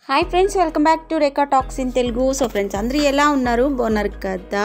hi friends welcome back to Rekha talks in Telugu so friends అందరూ ఎలా ఉన్నారు బాగున్నారు కదా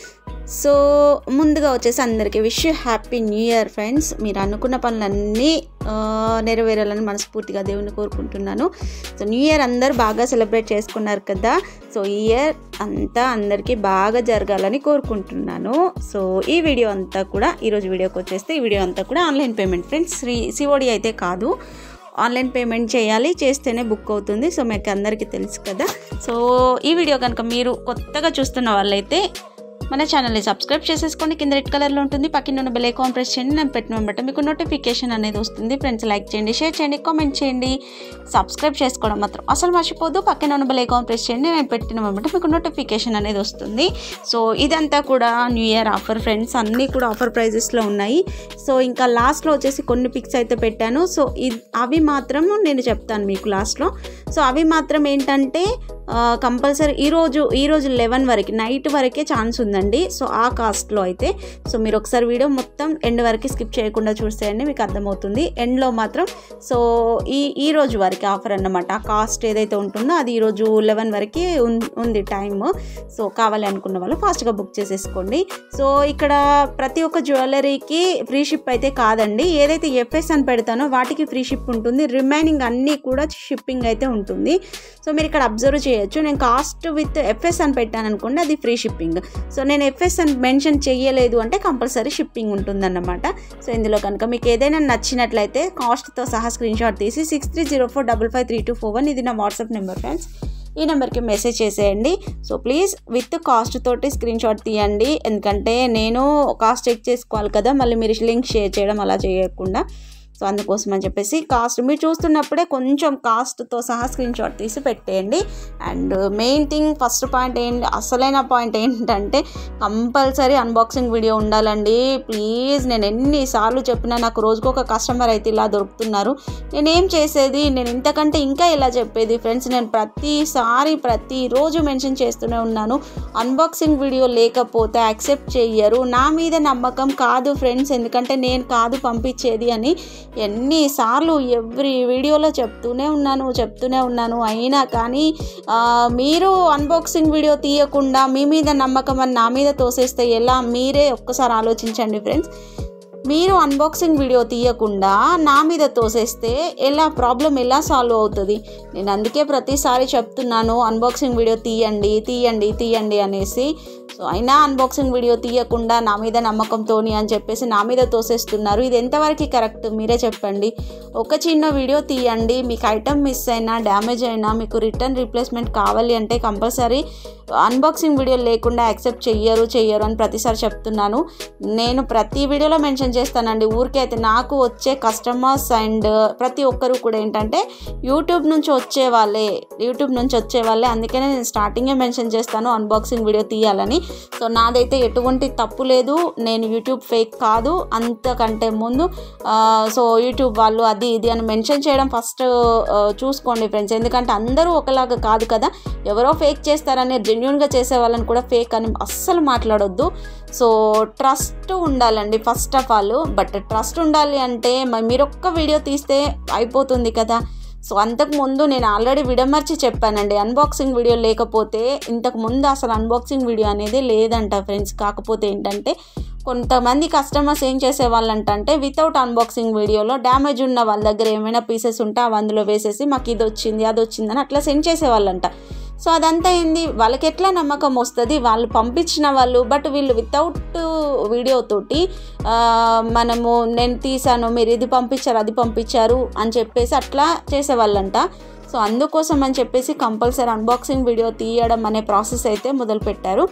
సో ముందుగా వచ్చేసి అందరికీ wish happy new year friends మీరు అనుకున్న పనులన్నీ ఆ, నెరవేరాలని మనస్ఫూర్తిగా దేవుని కోరుకుంటున్నాను సో న్యూ ఇయర్ అందరు బాగా సెలబ్రేట్ చేసుకున్నారు కదా సో ఈ ఇయర్ అంతా అందరికీ బాగా జరగాలని కోరుకుంటున్నాను సో ఈ వీడియో అంతా కూడా ఈరోజు వీడియోకి వచ్చేస్తే ఈ వీడియో అంతా కూడా ఆన్లైన్ పేమెంట్ ఫ్రెండ్స్ శ్రీ సిఓడి అయితే కాదు ఆన్లైన్ పేమెంట్ చేయాలి చేస్తేనే బుక్ అవుతుంది సో మీకు అందరికీ తెలుసు కదా సో ఈ వీడియో కనుక మీరు కొత్తగా చూస్తున్న వాళ్ళైతే మన ఛానల్ని సబ్స్క్రైబ్ చేసేసుకోండి కింద రెడ్ కలర్లో ఉంటుంది పక్కన ఉన్న బెల్ ఐకాన్ ప్రెస్ చేయండి నేను పెట్టిన వెంబట మీకు నోటిఫికేషన్ అనేది వస్తుంది ఫ్రెండ్స్ లైక్ చేయండి షేర్ చేయండి కామెంట్ చేయండి సబ్స్క్రైబ్ చేసుకోవడం మాత్రం అసలు మర్చిపోదు పక్కన ఉన్న బెల్ ఐకాన్ ప్రెస్ చేయండి నేను పెట్టిన వెంబట మీకు నోటిఫికేషన్ అనేది వస్తుంది సో ఇదంతా కూడా న్యూ ఇయర్ ఆఫర్ ఫ్రెండ్స్ అన్నీ కూడా ఆఫర్ ప్రైజెస్లో ఉన్నాయి సో ఇంకా లాస్ట్లో వచ్చేసి కొన్ని పిక్స్ అయితే పెట్టాను సో ఇది అవి మాత్రం నేను చెప్తాను మీకు లాస్ట్లో సో అవి మాత్రం ఏంటంటే కంపల్సరీ ఈరోజు ఈరోజు లెవెన్ వరకు నైట్ వరకే ఛాన్స్ ఉందండి సో ఆ కాస్ట్లో అయితే సో మీరు ఒకసారి వీడియో మొత్తం ఎండ్ వరకు స్కిప్ చేయకుండా చూసేయండి మీకు అర్థమవుతుంది ఎండ్లో మాత్రం సో ఈ ఈ రోజు వరకు ఆఫర్ అన్నమాట ఆ కాస్ట్ ఏదైతే ఉంటుందో అది ఈరోజు లెవెన్ వరకు ఉంది టైమ్ సో కావాలి అనుకున్న వాళ్ళు ఫాస్ట్గా బుక్ చేసేసుకోండి సో ఇక్కడ ప్రతి ఒక్క జ్యువెలరీకి ఫ్రీ షిప్ అయితే కాదండి ఏదైతే ఎఫ్ఎస్ అని పెడతానో వాటికి ఫ్రీ షిప్ ఉంటుంది రిమైనింగ్ అన్నీ కూడా షిప్పింగ్ అయితే ఉంటుంది సో మీరు ఇక్కడ అబ్జర్వ్ చేయొచ్చు నేను కాస్ట్ విత్ ఎఫ్ఎస్ అని పెట్టాను అనుకోండి అది ఫ్రీ షిప్పింగ్ సో నేను ఎఫ్ఎస్ అని మెన్షన్ చేయలేదు అంటే కంపల్సరీ షిప్పింగ్ ఉంటుందన్నమాట సో ఇందులో కనుక మీకు ఏదైనా నచ్చినట్లయితే కాస్ట్తో సహా స్క్రీన్ షాట్ తీసి six three zero four double five three two four one ఇది నా వాట్సాప్ నెంబర్ ఫ్రెండ్స్ ఈ నెంబర్కి మెసేజ్ చేసేయండి సో ప్లీజ్ విత్ కాస్ట్ తోటి స్క్రీన్ షాట్ తీయండి ఎందుకంటే నేను కాస్ట్ చెక్ చేసుకోవాలి కదా మళ్ళీ మీరు లింక్ షేర్ చేయడం అలా చేయకుండా సో అందుకోసం అని చెప్పేసి కాస్ట్ మీరు చూస్తున్నప్పుడే కొంచెం కాస్ట్తో సహా స్క్రీన్ షాట్ తీసి పెట్టేయండి and main thing first point ఏంటి అసలైన పాయింట్ ఏంటంటే కంపల్సరీ అన్బాక్సింగ్ వీడియో ఉండాలండి ప్లీజ్ నేను ఎన్నిసార్లు చెప్పినా నాకు రోజుకు ఒక కస్టమర్ అయితే ఇలా దొరుకుతున్నారు నేనేం చేసేది నేను ఇంతకంటే ఇంకా ఇలా చెప్పేది ఫ్రెండ్స్ నేను ప్రతిసారి ప్రతిరోజు మెన్షన్ చేస్తూనే ఉన్నాను అన్బాక్సింగ్ వీడియో లేకపోతే యాక్సెప్ట్ చెయ్యరు నా మీద నమ్మకం కాదు ఫ్రెండ్స్ ఎందుకంటే నేను కాదు పంపించేది అని ఎన్నిసార్లు ఎవ్రీ వీడియోలో చెప్తూనే ఉన్నాను చెప్తూనే ఉన్నాను అయినా కానీ ఆ, మీరు అన్బాక్సింగ్ వీడియో తీయకుండా మీ మీద నమ్మకం అని నా మీద తోసేస్తే ఎలా మీరే ఒక్కసారి ఆలోచించండి ఫ్రెండ్స్ మీరు అన్బాక్సింగ్ వీడియో తీయకుండా నా మీద తోసేస్తే ఎలా ప్రాబ్లం ఎలా సాల్వ్ అవుతుంది నేను అందుకే ప్రతిసారి చెప్తున్నాను అన్బాక్సింగ్ వీడియో తీయండి తీయండి తీయండి అనేసి సో అయినా అన్బాక్సింగ్ వీడియో తీయకుండా నా మీద నమ్మకంతో అని చెప్పేసి నా మీద తోసేస్తున్నారు ఇది ఎంతవరకు కరెక్ట్ మీరే చెప్పండి ఒక చిన్న వీడియో తీయండి మీకు ఐటమ్ మిస్ అయినా డ్యామేజ్ అయినా మీకు రిటర్న్ రీప్లేస్మెంట్ కావాలి అంటే కంపల్సరీ అన్బాక్సింగ్ వీడియో లేకుండా యాక్సెప్ట్ చెయ్యరు చెయ్యరు అని ప్రతిసారి చెప్తున్నాను నేను ప్రతి వీడియోలో మెన్షన్ చేస్తానండి ఊరికే అయితే నాకు వచ్చే కస్టమర్స్ అండ్ ప్రతి ఒక్కరు కూడా ఏంటంటే యూట్యూబ్ నుంచి వచ్చే వాళ్ళే యూట్యూబ్ నుంచి వచ్చే వాళ్ళే అందుకనే నేను స్టార్టింగే మెన్షన్ చేస్తాను అన్బాక్సింగ్ వీడియో తీయాలని సో నాదైతే ఎటువంటి తప్పు లేదు నేను యూట్యూబ్ ఫేక్ కాదు అంతకంటే ముందు ఆ, సో యూట్యూబ్ వాళ్ళు అది ఇది అని మెన్షన్ చేయడం ఫస్ట్ ఆ, చూసుకోండి ఫ్రెండ్స్ ఎందుకంటే అందరూ ఒకలాగా కాదు కదా ఎవరో ఫేక్ చేస్తారని జెన్యున్గా చేసే వాళ్ళని కూడా ఫేక్ అని అస్సలు మాట్లాడొద్దు సో ట్రస్ట్ ఉండాలండి first of all but trust ఉండాలి అంటే మ- మీరు ఒక్క వీడియో తీస్తే అయిపోతుంది కదా సో అంతకు ముందు నేను ఆల్రెడీ విడమర్చి చెప్పానండి అన్బాక్సింగ్ వీడియో లేకపోతే ఇంతకు ముందు అసలు అన్బాక్సింగ్ వీడియో అనేది లేదంట ఫ్రెండ్స్ కాకపోతే ఏంటంటే కొంతమంది కస్టమర్స్ ఏం చేసేవాళ్ళంట అంటే వితౌట్ అన్బాక్సింగ్ వీడియోలో డ్యామేజ్ ఉన్న వాళ్ళ దగ్గర ఏమైనా పీసెస్ ఉంటే అవి అందులో వేసేసి మాకు ఇది వచ్చింది అది వచ్చిందని అట్లా సెండ్ చేసేవాళ్ళంట సో అదంతా ఏంది వాళ్ళకి ఎట్లా నమ్మకం వస్తుంది వాళ్ళు పంపించిన వాళ్ళు బట్ వీళ్ళు వితౌట్ వీడియోతోటి ఆ, మనము నేను తీసాను మీరు ఇది పంపించారు అది పంపించారు అని చెప్పేసి అట్లా చేసేవాళ్ళంట సో అందుకోసం అని చెప్పేసి కంపల్సరీ అన్బాక్సింగ్ వీడియో తీయడం అనే ప్రాసెస్ అయితే మొదలుపెట్టారు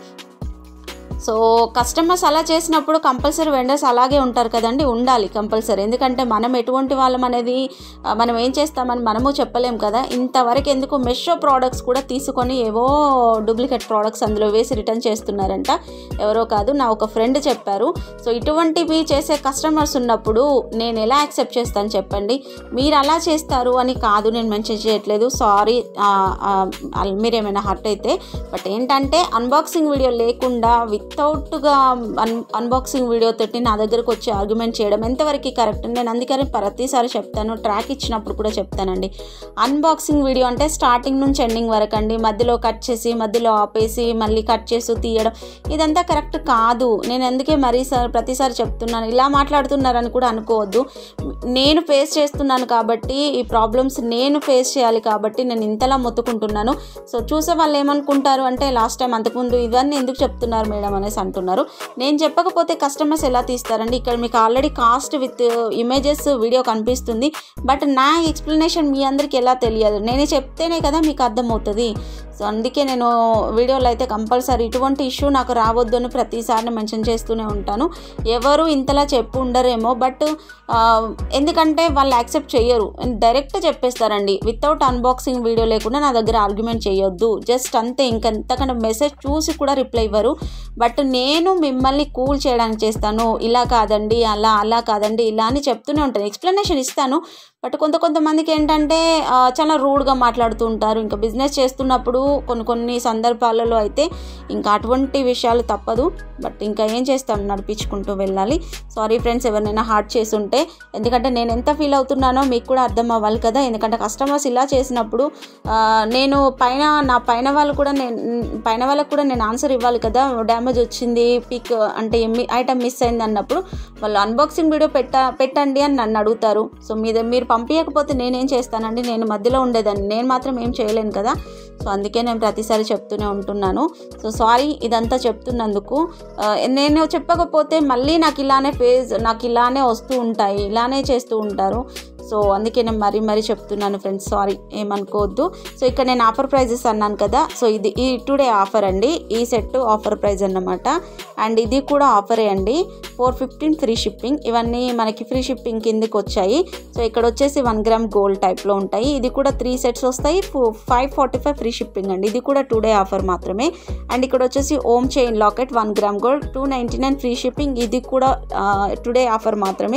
సో కస్టమర్స్ అలా చేసినప్పుడు కంపల్సరీ వెండర్స్ అలాగే ఉంటారు కదండి ఉండాలి కంపల్సరీ ఎందుకంటే మనం ఎటువంటి వాళ్ళం అనేది ఆ, మనం ఏం చేస్తామని మనము చెప్పలేం కదా ఇంతవరకు ఎందుకు మెషో ప్రోడక్ట్స్ కూడా తీసుకొని ఏవో డూప్లికేట్ ప్రోడక్ట్స్ అందులో వేసి రిటర్న్ చేస్తున్నారంట ఎవరో కాదు నా ఒక ఫ్రెండ్ చెప్పారు సో ఇటువంటివి చేసే కస్టమర్స్ ఉన్నప్పుడు నేను ఎలా యాక్సెప్ట్ చేస్తాను చెప్పండి మీరు అలా చేస్తారు అని కాదు నేను మెన్షన్ చేయట్లేదు సారీ మీరేమైనా హర్ట్ అయితే బట్ ఏంటంటే అన్బాక్సింగ్ వీడియో లేకుండా విత్ వితౌట్గా అన్ అన్బాక్సింగ్ వీడియో తోటి నా దగ్గరకు వచ్చి ఆర్గ్యుమెంట్ చేయడం ఎంతవరకు కరెక్ట్ నేను అందుకని ప్రతిసారి చెప్తాను ట్రాక్ ఇచ్చినప్పుడు కూడా చెప్తానండి అన్బాక్సింగ్ వీడియో అంటే స్టార్టింగ్ నుంచి ఎండింగ్ వరకు అండి మధ్యలో కట్ చేసి మధ్యలో ఆపేసి మళ్ళీ కట్ చేసి తీయడం ఇదంతా కరెక్ట్ కాదు నేను అందుకే మరీ సార్ ప్రతిసారి చెప్తున్నాను ఇలా మాట్లాడుతున్నారని కూడా అనుకోవద్దు నేను ఫేస్ చేస్తున్నాను కాబట్టి ఈ ప్రాబ్లమ్స్ నేను ఫేస్ చేయాలి కాబట్టి నేను ఇంతలా మొత్తుకుంటున్నాను సో చూసే వాళ్ళు ఏమనుకుంటారు అంటే లాస్ట్ టైం అంతకుముందు ఇవన్నీ ఎందుకు చెప్తున్నారు మేడం అనేసి అంటున్నారు నేను చెప్పకపోతే కస్టమర్స్ ఎలా తీస్తారండి ఇక్కడ మీకు already cost with images video కనిపిస్తుంది బట్ నా ఎక్స్ప్లెనేషన్ మీ అందరికీ ఎలా తెలియదు నేనే చెప్తేనే కదా మీకు అర్థమవుతుంది సో అందుకే నేను వీడియోలో అయితే కంపల్సరీ ఇటువంటి ఇష్యూ నాకు రావద్దు అని ప్రతిసారి మెన్షన్ చేస్తూనే ఉంటాను ఎవరు ఇంతలా చెప్పు ఉండరేమో బట్ ఎందుకంటే వాళ్ళు యాక్సెప్ట్ చేయరు డైరెక్ట్ చెప్పేస్తారండి వితౌట్ అన్బాక్సింగ్ వీడియో లేకుండా నా దగ్గర ఆర్గ్యుమెంట్ చేయొద్దు జస్ట్ అంతే ఇంకెంతకంటే మెసేజ్ చూసి కూడా రిప్లై ఇవ్వరు బట్ నేను మిమ్మల్ని కూల్ చేయడానికి చేస్తాను ఇలా కాదండి అలా అలా కాదండి ఇలా అని చెప్తూనే ఉంటాను ఎక్స్ప్లెనేషన్ ఇస్తాను బట్ కొంత కొంతమందికి ఏంటంటే ఆ, చాలా రూడ్గా మాట్లాడుతూ ఉంటారు ఇంకా బిజినెస్ చేస్తున్నప్పుడు కొన్ని కొన్ని సందర్భాలలో అయితే ఇంకా అటువంటి విషయాలు తప్పదు బట్ ఇంకా ఏం చేస్తాం నడిపించుకుంటూ వెళ్ళాలి సారీ ఫ్రెండ్స్ ఎవరినైనా హార్ట్ చేసి ఉంటే ఎందుకంటే నేను ఎంత ఫీల్ అవుతున్నానో మీకు కూడా అర్థం అవ్వాలి కదా ఎందుకంటే కస్టమర్స్ ఇలా చేసినప్పుడు ఆ, నేను పైన నా పైన వాళ్ళు కూడా నేను పైన వాళ్ళకు కూడా నేను ఆన్సర్ ఇవ్వాలి కదా డ్యామేజ్ వచ్చింది పిక్ అంటే ఐటమ్ మిస్ అయింది అన్నప్పుడు వాళ్ళు అన్బాక్సింగ్ వీడియో పెట్ట పెట్టండి అని నన్ను అడుగుతారు సో మీద మీరు పంపించకపోతే నేనేం చేస్తానండి నేను మధ్యలో ఉండేదాన్ని నేను మాత్రం ఏం చేయలేను కదా సో అందుకే నేను ప్రతిసారి చెప్తూనే ఉంటున్నాను సో సారీ ఇదంతా చెప్తున్నందుకు ఆ, నేను చెప్పకపోతే మళ్ళీ నాకు ఇలానే ఫేజ్ నాకు ఇలానే వస్తూ ఉంటాయి ఇలానే చేస్తూ ఉంటారు సో అందుకే నేను మరీ మరీ చెప్తున్నాను ఫ్రెండ్స్ సారీ ఏమనుకోవద్దు సో ఇక్కడ నేను ఆఫర్ ప్రైజెస్ అన్నాను కదా సో ఇది ఈ టుడే ఆఫర్ అండి ఈ సెట్ ఆఫర్ ప్రైజ్ అన్నమాట అండ్ ఇది కూడా ఆఫరే అండి ఫోర్ ఫిఫ్టీన్ ఫ్రీ షిప్పింగ్ ఇవన్నీ మనకి ఫ్రీ షిప్పింగ్ కిందకి వచ్చాయి సో ఇక్కడ వచ్చేసి వన్ గ్రామ్ గోల్డ్ టైప్లో ఉంటాయి ఇది కూడా త్రీ సెట్స్ వస్తాయి five forty five free shipping అండి ఇది కూడా టూ డే ఆఫర్ మాత్రమే అండ్ ఇక్కడ వచ్చేసి Om chain locket one gram gold two ninety nine free shipping ఇది కూడా టుడే ఆఫర్ మాత్రమే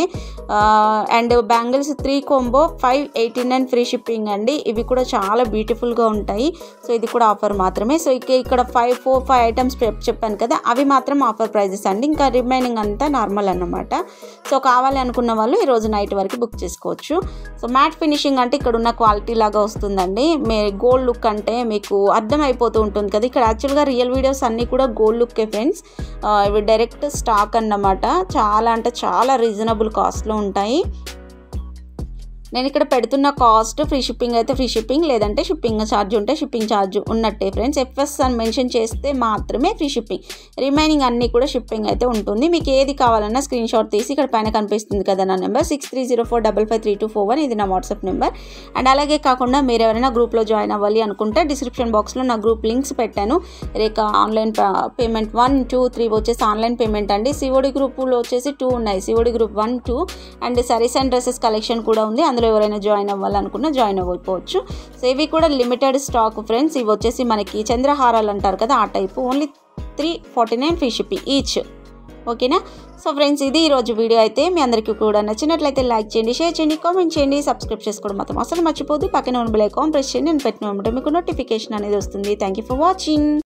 and bangles three combo five eighty nine free shipping అండి ఇవి కూడా చాలా బ్యూటిఫుల్గా ఉంటాయి సో ఇది కూడా ఆఫర్ మాత్రమే సో ఇక ఇక్కడ ఫైవ్ ఫోర్ ఫైవ్ ఐటమ్స్ చెప్పాను కదా అవి మాత్రం ఆఫర్ ప్రైజెస్ అండి ఇంకా రిమైనింగ్ అంతా నార్మల్ అన్నమాట సో కావాలి అనుకున్న వాళ్ళు ఈరోజు నైట్ వరకు బుక్ చేసుకోవచ్చు సో మ్యాట్ ఫినిషింగ్ అంటే ఇక్కడ ఉన్న క్వాలిటీ లాగా వస్తుందండి మే గోల్డ్ లుక్ అంటే మీకు అర్థమైపోతూ ఉంటుంది కదా ఇక్కడ యాక్చువల్గా రియల్ వీడియోస్ అన్నీ కూడా గోల్డ్ లుక్కే ఫ్రెండ్స్ ఇవి డైరెక్ట్ స్టాక్ అన్నమాట చాలా అంటే చాలా రీజనబుల్ కాస్ట్లో ఉంటాయి నేను ఇక్కడ పెడుతున్న కాస్ట్ ఫ్రీ షిప్పింగ్ అయితే ఫ్రీ షిప్పింగ్ లేదంటే షిప్పింగ్ ఛార్జ్ ఉంటే షిప్పింగ్ ఛార్జ్ ఉన్నట్టే ఫ్రెండ్స్ ఎఫ్ఎస్ అని మెన్షన్ చేస్తే మాత్రమే ఫ్రీ షిప్పింగ్ రిమైనింగ్ అన్నీ కూడా షిప్పింగ్ అయితే ఉంటుంది మీకు ఏది కావాలన్నా స్క్రీన్ షాట్ తీసి ఇక్కడ పైన కనిపిస్తుంది కదా నా number six three zero four double five three two four one ఇది నా వాట్సాప్ నెంబర్ అండ్ అలాగే కాకుండా మీరు ఎవరైనా గ్రూప్లో జాయిన్ అవ్వాలి అనుకుంటే డిస్క్రిప్షన్ బాక్స్లో నా గ్రూప్ లింక్స్ పెట్టాను Rekha online payment one two three వచ్చేసి ఆన్లైన్ పేమెంట్ అండి సిఓడి గ్రూపులో వచ్చేసి టూ ఉన్నాయి COD group one two and saris and dresses collection కూడా ఉంది అందులో ఎవరైనా జాయిన్ అవ్వాలనుకున్నా జాయిన్ అవ్వకపోవచ్చు సో ఇవి కూడా లిమిటెడ్ స్టాక్ ఫ్రెండ్స్ ఇవి వచ్చేసి మనకి చంద్రహారాలు అంటారు కదా ఆ type only three forty nine free shipping each ఓకేనా సో ఫ్రెండ్స్ ఇది ఈరోజు వీడియో అయితే మీ అందరికీ కూడా నచ్చినట్లయితే లైక్ చేయండి షేర్ చేయండి కామెంట్ చేయండి సబ్స్క్రైబ్ చేసుకోవడం మాత్రం అసలు మర్చిపోదు పక్కన ఉన్న బెల్ ఐకాన్ ప్రెస్ చేయండి నేను పెట్టిన వెంబడే మీకు నోటిఫికేషన్ అనేది వస్తుంది థ్యాంక్ యూ ఫర్ వాచింగ్